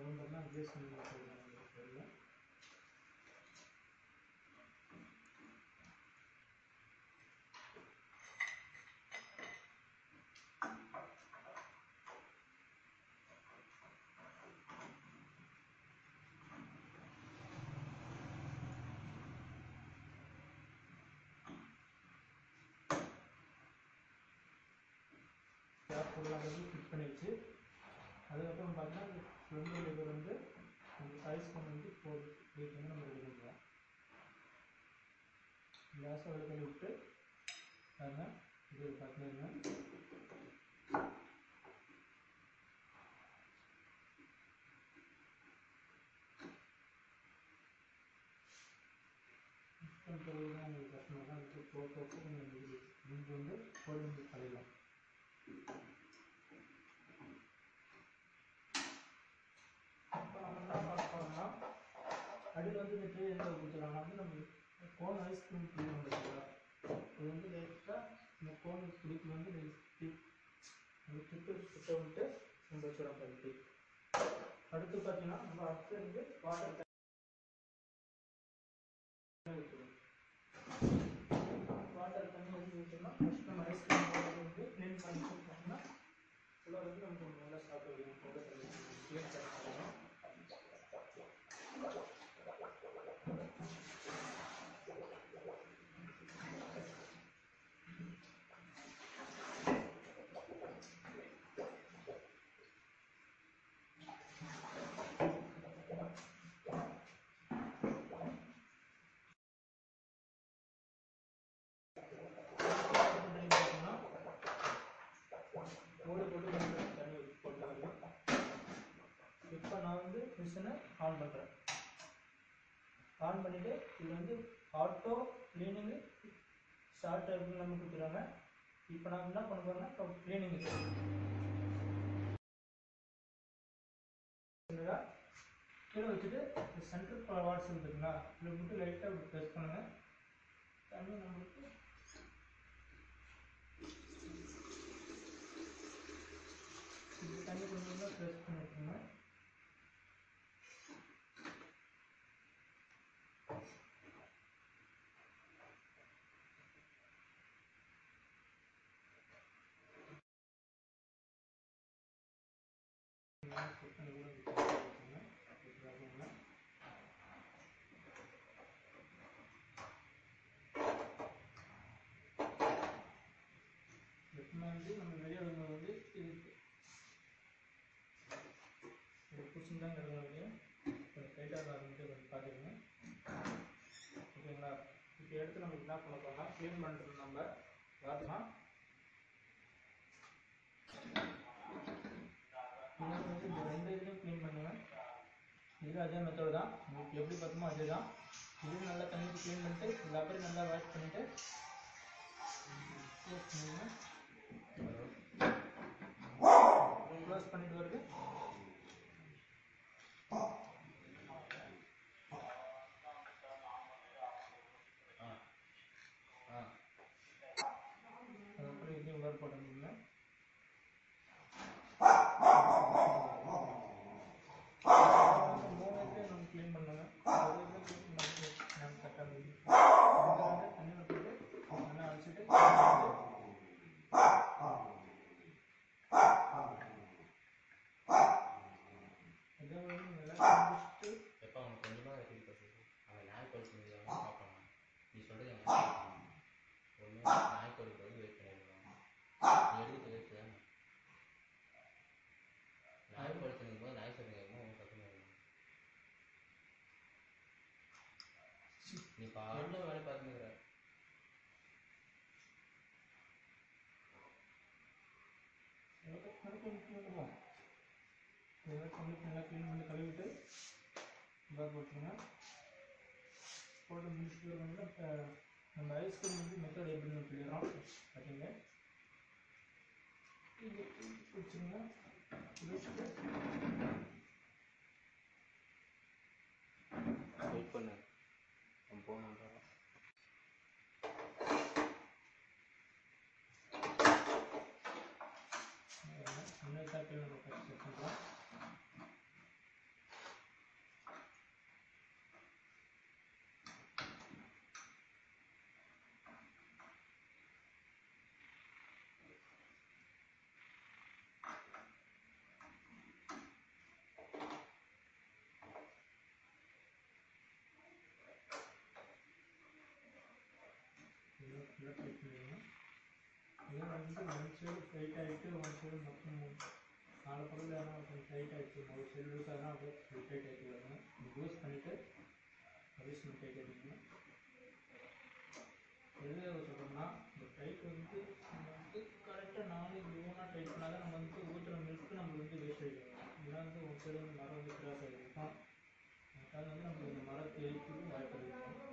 அதுவும் பார்த்தீங்கன்னா அட்ஜஸ்ட் பண்ணி வச்சுருக்காங்க பொருள் கேப் ஃபுல்லாக வந்து ஃபிட் பண்ணிடுச்சு அதுக்கப்புறம் பார்த்தீங்கன்னா ஃப்ரண்ட் லிவர் வந்து அந்த சைஸ் கொண்டு வந்து ஃபோர் எயிட் வந்து நம்ம ரெடி பண்ணிக்கலாம் கேஸை வெளியே விட்டு பாருங்க இது பார்த்துருங்க பிறகு தான் உங்களுக்கு கஷ்டமாக தான் இருக்குது போக போக கொஞ்சம் இது இங்கே வந்து கோழி வந்து கலையலாம் இப்போ நம்ம என்ன பார்க்க போகிறோம்னா அடியில் வந்து இந்த ட்ரே எங்கே கொடுத்துருக்காங்கன்னா வந்து நம்ம கோன் ஐஸ்கிரீம் ட்ரே வந்துருக்குல்ல இது வந்து லைட்டாக இந்த கோன் பிடிப்பு வந்து டிப் அந்த டிப்பு சுத்த விட்டு நம்ம வச்சுருவோம் பருத்தி அடுத்து பார்த்தீங்கன்னா நம்ம அடுத்து வந்து வாட்டர் வாட்டர் தண்ணி வந்து ஊற்றணும் ஃபஸ்ட் நம்ம ஐஸ்கிரீம் வந்து க்ளீன் பண்ணி கொடுத்தோம்னா ஃபுல்லாக வந்து நமக்கு நல்லா சாப்பிட முடியும் போட தண்ணி க்ளீன் பண்ணணும் தண்ணி போட்டோம்னா மூடி போட்டு கொஞ்சம் தண்ணி ஊத்தி போட்டாங்க இப்போ நான் வந்து மிஷினை ஆன் பண்ணுறேன் ஆன் பண்ணிவிட்டு இது வந்து ஆட்டோ க்ளீனிங்கு ஷார்ட் அப்படின்னு நம்ம கொடுத்துருவாங்க இப்போ நான் என்ன பண்ண போகிறேன்னா இப்போ க்ளீனிங் கீழே வச்சுட்டு இந்த சென்டர் வாட்ஸ் இருக்குங்களா இதில் மட்டும் லைட்டாக இப்படி ப்ரெஸ் பண்ணுங்கள் தண்ணி நம்மளுக்கு இது தண்ணி கொஞ்சம் ப்ரெஸ் பண்ணிட்டுருங்க எப்பவுமே வந்து நம்ம வெளியே வரும்போது வந்து இது இந்த குஷன் தான் கிடக்கும் வெளியே கொஞ்சம் டைட்டாக ஆரம்பிச்சு கொஞ்சம் பார்த்துக்கங்க ஓகேங்களா இப்போ எடுத்து நம்ம என்ன பண்ண போறோம்னா க்ளீன் பண்ணுறது நம்ம பார்த்தோம்னா இன்னொரு வந்து இந்த ரெண்டு இதுலையும் க்ளீன் பண்ணுவேன் இதுவும் அதே மெத்தட் தான் உங்களுக்கு எப்படி பார்த்தோமோ அதே தான் இதுவும் நல்லா தண்ணி க்ளீன் பண்ணிட்டு இது அப்படியே நல்லா வாஷ் பண்ணிவிட்டு க்ளோஸ் பண்ணிடுங்க க்ளோஸ் பண்ணிட்டு வருது அதுக்கப்புறம் இதையும் உள்ளார போட்டுருந்தீங்க மூணு இதுலேயும் நம்ம க்ளீன் பண்ணுங்க ஒரு இதில் க்ளீன் பண்ணி நம்ம கரெக்டாக இந்த வந்து தண்ணியில் போட்டு நல்லா அழைச்சிட்டு இதே மாதிரி நல்லா முடிச்சுட்டு எப்போ அவனுக்கு கொஞ்சமாக இருக்குது பசங்க அவன் நாய்க்கோழி செஞ்சு பார்ப்பாங்க நீ சொல்கிறது எனக்கு ஒன்று நாய்க்கோழி பதில் வெயிட் பண்ணிடுவாங்க நீ எடுத்து வெயிட் தானே நாய்க்கோழி செஞ்சும் போது நாய் சொல்லுங்க ஒன்றும் சத்தம் வரும் நீ பாடல வேலை பார்த்துக்கிற இதெல்லாம் கம்ப்ளீட் நல்லா க்ளீன் பண்ணி கழுவிட்டு பேக் போட்டுருங்க போட்டு முடிச்சுட்டு வந்து இப்போ நம்ம ஐஸ்கிரீம் வந்து மெத்தட் எப்படின்னு சொல்லிடுறோம் பார்த்தீங்க இது வச்சுருங்க வச்சுட்டு வெயிட் பண்ணு அவன் போகணும் முன்னே சாப்பிட்டு நம்ம ஃபஸ்ட் செட் பண்ணுறோம் ஃபுல்லாக டைட் பண்ணிடணும் இதே வந்து ஒன் சைடு டைட் ஆகிட்டு ஒன் சைடு மொத்தம் நாலு பக்கத்தில் எதனா கொஞ்சம் டைட் ஆகிடுச்சு ஒரு சைடு லூஸ் ஆகினா அப்படியே ஃபுல் டைட் ஆகிட்டு வரணும் லூஸ் பண்ணிவிட்டு அட்ஜஸ்ட்மெண்ட் டைட் ஆகிக்கணும் எதுக்காக சொல்கிறோம்னா இந்த டைட் வந்து நம்ம வந்து கரெக்டாக நாலு யூனாக டைட் பண்ணால் தான் நம்ம வந்து ஊற்றுற மில்க்கு நம்மளுக்கு வந்து வேஸ்ட் ஆகிடும் இதெல்லாம் வந்து ஒரு சைடு வந்து மரம் வந்து கிராஸ் ஆகிருக்கும் அதுக்காக வந்து நம்மளுக்கு இந்த மரம் தேய்க்கிறதுக்கு வாய்ப்பு இருக்கும்